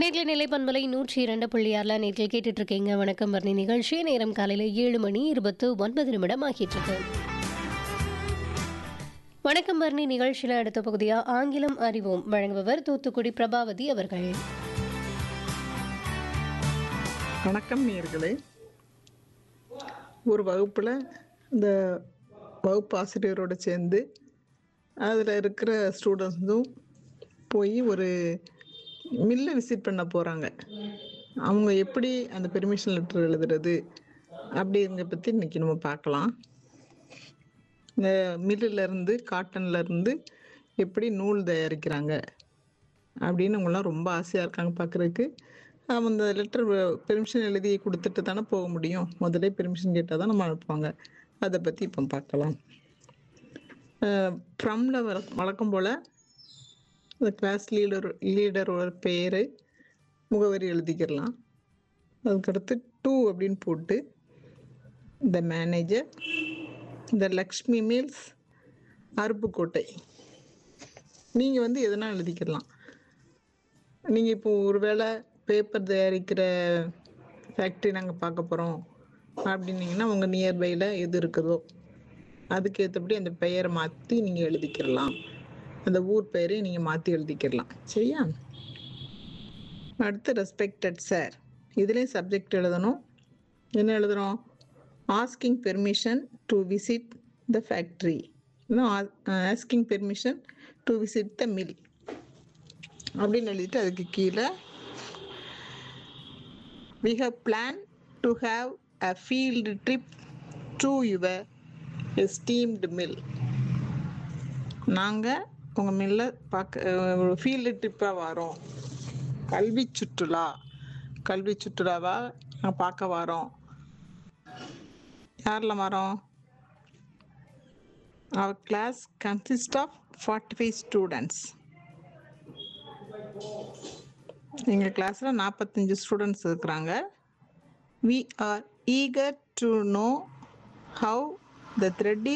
நேர்களை நிலைப்பண்பலை நூற்றி இரண்டு புள்ளி ஆறில் நேர்கள் கேட்டுட்டு இருக்கீங்க வணக்கம் வர்ணி நிகழ்ச்சி நேரம் காலையில் ஏழு மணி இருபத்து ஒன்பது நிமிடம் ஆகிட்டு இருக்கு வணக்கம் வர்ணி நிகழ்ச்சியில் அடுத்த பகுதியாக ஆங்கிலம் அறிவோம் வழங்குபவர் தூத்துக்குடி பிரபாவதி அவர்கள் வணக்கம் நேர்களே ஒரு வகுப்பில் இந்த வகுப்பு ஆசிரியரோட சேர்ந்து அதில் இருக்கிற ஸ்டூடெண்ட்ஸும் போய் ஒரு மில்லை விசிட் பண்ண போகிறாங்க அவங்க எப்படி அந்த பெர்மிஷன் லெட்டர் எழுதுறது அப்படிங்கிறத பற்றி இன்னைக்கு நம்ம பார்க்கலாம் இந்த மில்லுல இருந்து காட்டன்ல இருந்து எப்படி நூல் தயாரிக்கிறாங்க அப்படின்னு அவங்களாம் ரொம்ப ஆசையாக இருக்காங்க பார்க்குறதுக்கு அவங்க அந்த லெட்டர் பெர்மிஷன் எழுதி கொடுத்துட்டு தானே போக முடியும் முதல்ல பெர்மிஷன் கேட்டால் தான் நம்ம அனுப்புவாங்க அதை பற்றி இப்போ பார்க்கலாம் ஃப்ரம்ல வர வழக்கம் போல் இந்த கிளாஸ் லீடர் லீடரோட பேர் முகவரி எழுதிக்கிடலாம் அதுக்கடுத்து டூ அப்படின்னு போட்டு த மேனேஜர் இந்த லக்ஷ்மி மீல்ஸ் அருப்புக்கோட்டை நீங்கள் வந்து எதனா எழுதிக்கிடலாம் நீங்கள் இப்போ ஒருவேளை பேப்பர் தயாரிக்கிற ஃபேக்ட்ரி நாங்கள் பார்க்க போகிறோம் அப்படின்னீங்கன்னா உங்கள் நியர்பையில் எது இருக்குதோ அதுக்கு ஏற்றபடி அந்த பெயரை மாற்றி நீங்கள் எழுதிக்கிடலாம் அந்த ஊர் பெயரையும் நீங்கள் மாற்றி எழுதிக்கிடலாம் சரியா அடுத்து ரெஸ்பெக்டட் சார் இதுலேயும் சப்ஜெக்ட் எழுதணும் என்ன எழுதுறோம் asking permission to visit the factory இன்னும் asking permission to visit the mill அப்படின்னு எழுதிட்டு அதுக்கு கீழே we have planned to have a field trip to your esteemed mill நாங்கள் உங்கள் மில்லை பார்க்க ஃபீல்டு ட்ரிப்பாக வரோம் கல்வி சுற்றுலா கல்வி சுற்றுலாவா நாங்கள் பார்க்க வரோம் யாரில் வரோம் our class consist of forty five students எங்கள் கிளாஸில் நாற்பத்தஞ்சு ஸ்டூடெண்ட்ஸ் இருக்கிறாங்க we are eager to know how the thread